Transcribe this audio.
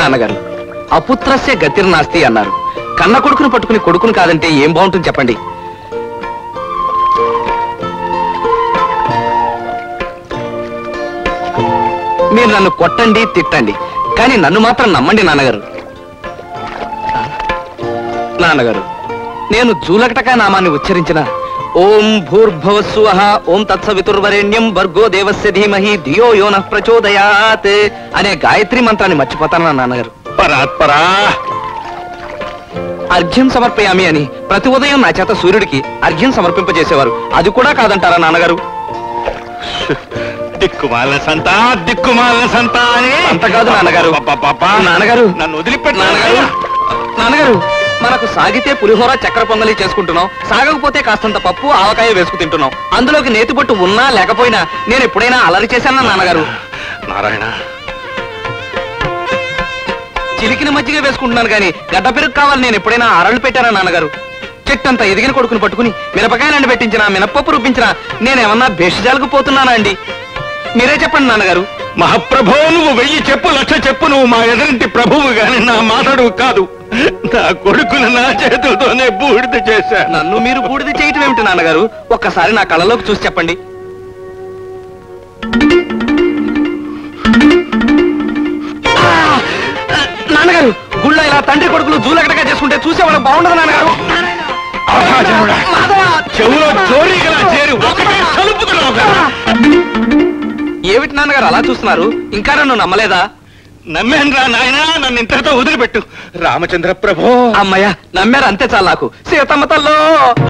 నాన్నగారు అపుత్రస్య గతిర్నాస్తి అన్నారు కన్న కొడుకును పట్టుకుని కొడుకును కాదంటే ఏం బాగుంటుంది చెప్పండి మీరు నన్ను కొట్టండి తిట్టండి కానీ నన్ను మాత్రం నమ్మండి నాన్నగారు నాన్నగారు నేను జూలకటక నామాన్ని ఉచ్చరించిన ఓం భూర్భవస్సువః ఓం తత్సవితుర్వరేణ్యం భర్గో దేవస్య ధీమహి ధియో యోన ప్రచోదయాత్ అనే గాయత్రి మంత్రాన్ని మర్చిపోతాను నాన్నగారు పరాత్పరా అర్ఘ్యం సమర్పయామి అని ప్రతి ఉదయం నా చేత సూర్యుడికి అర్ఘ్యం సమర్పింపజేసేవారు అది కూడా కాదంటారా నాన్నగారు దిక్కుమాల సంత దిక్కుమాల సంత అని అంత కాదు నాన్నగారు. అబ్బబ్బబ్బబ్బా. నాన్నగారు. నన్ను వదిలిపెట్టు నాన్నగారు నాన్నగారు మనకు సాగితే పులిహోర చక్కెర పొంగలి చేసుకుంటున్నాం సాగకపోతే కాస్తంత పప్పు ఆవకాయ వేసుకు తింటున్నాం అందులోకి నేతిపట్టు ఉన్నా లేకపోయినా నేను ఎప్పుడైనా అలరి చేశానా నాన్నగారు నారాయణ చిలికిన మజ్జిగ వేసుకుంటున్నాను కానీ గడ్డ పెరుగు కావాలి నేను ఎప్పుడైనా అరళ్ళు పెట్టానా నాన్నగారు చెట్టంత ఎదిగిన కొడుకుని పట్టుకుని మిరపకాయలను పెట్టించినా మినప్పప్పు రూపించినా నేనేమన్నా బెషజాలకు పోతున్నానా అండి మీరే చెప్పండి నాన్నగారు మహాప్రభో నువ్వు వెయ్యి చెప్పు లక్ష చెప్పు నువ్వు మా ఎదురింటి ప్రభువు గాని నా మాటడు కాదు నా కొడుకును నా చేతులతోనే బూడిద చేశాను నన్ను మీరు బూడిద చేయటం ఏమిటి నాన్నగారు ఒక్కసారి నా కళ్ళలోకి చూసి చెప్పండి ఆ! నాన్నగారు గుళ్ళో ఇలా తండ్రి కొడుకులు జూలకటగా చేసుకుంటే చూసేవాళ్ళకి బాగుండదు నాన్నగారు అర్ధాజనుడా. మాధవ! చెవులో జోరీగలా చేరి ఒకటే చలుపుతున్నావు కదా. ఏమిటి నాన్నగారు అలా చూస్తున్నారు ఇంకా నన్ను నమ్మలేదా నమ్మేన్రా నాయనా నన్ను ఇంతటితో వదిలిపెట్టు రామచంద్ర ప్రభో అమ్మయ్య నమ్మారు అంతే చాలు నాకు సీతమ్మ తల్లో